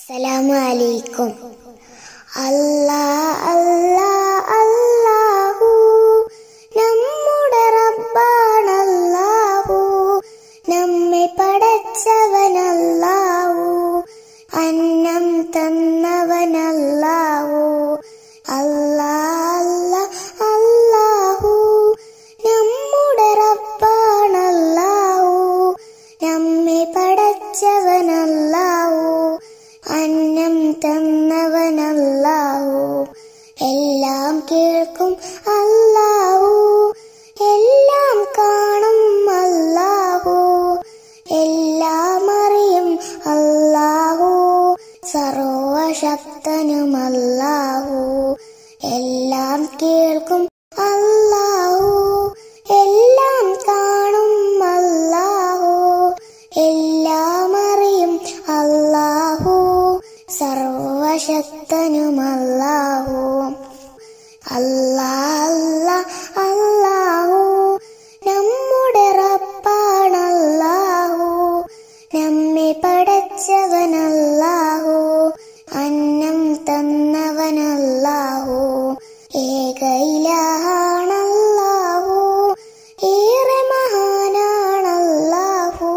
അസ്സലാമു അലൈക്കും അല്ലാ അല്ലാ അല്ലാഹു നമ്മുടെ റബ്ബാണല്ലാഹു നമ്മെ പടച്ചവനല്ലാഹു അന്നം തന്നവനല്ലാഹു അല്ലാ അല്ലാ അല്ലാഹു നമ്മുടെ റബ്ബാണല്ലാഹു നമ്മെ പടച്ചവനല്ലാഹു അന്നം തന്നവനല്ലാഹു എല്ലാം കേൾക്കും അല്ലാഹു എല്ലാം കാണും അല്ലാഹു എല്ലാം അറിയും അല്ലാഹു സർവശക്തനും അല്ലാഹു എല്ലാം കേൾക്കും അല്ലാഹു എല്ലാം കാണും അല്ലാഹു എല്ലാം അറിയും അല്ലാഹു സർവശക്തനും അല്ലാഹു അല്ലാ അല്ലാ അല്ലാഹു നമ്മുടെ റബ്ബാണല്ലാഹു നമ്മെ പടച്ചവനല്ലാഹു അന്നം തന്നവനല്ലാഹു ഏകയിലാണല്ലാഹു ഏറെ മഹാനാണല്ലാഹു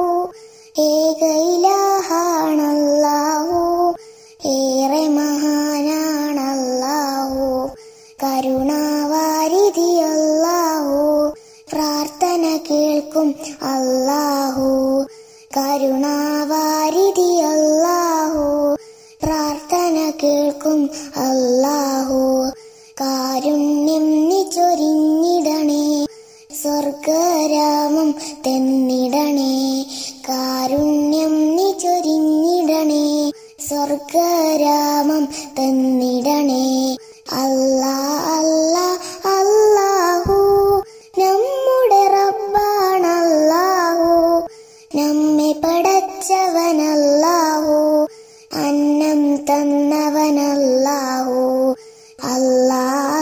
ഏകയിലാണല്ലാഹു ഏറെ മഹാനാണല്ലാഹു കരുണാവാരിധി അല്ലാഹു പ്രാർത്ഥന കേൾക്കും അല്ലാഹു കരുണാവാരിധി അല്ലാഹു പ്രാർത്ഥന കേൾക്കും അല്ലാഹു കാരുണ്യം നീ ചൊരിഞ്ഞിടണേ സ്വർഗരാമം തെന്നിടണേ കാരുണ്യം നീ ചൊരിഞ്ഞിടണേ സ്വർഗരാമം തെന്നിടണേ അല്ലാ അല്ലാ അല്ലാഹു നമ്മുടെ റബ്ബാണല്ലാഹു നമ്മെ പടച്ചവനല്ലാഹു അന്നം തന്നവനല്ലാഹു അല്ലാ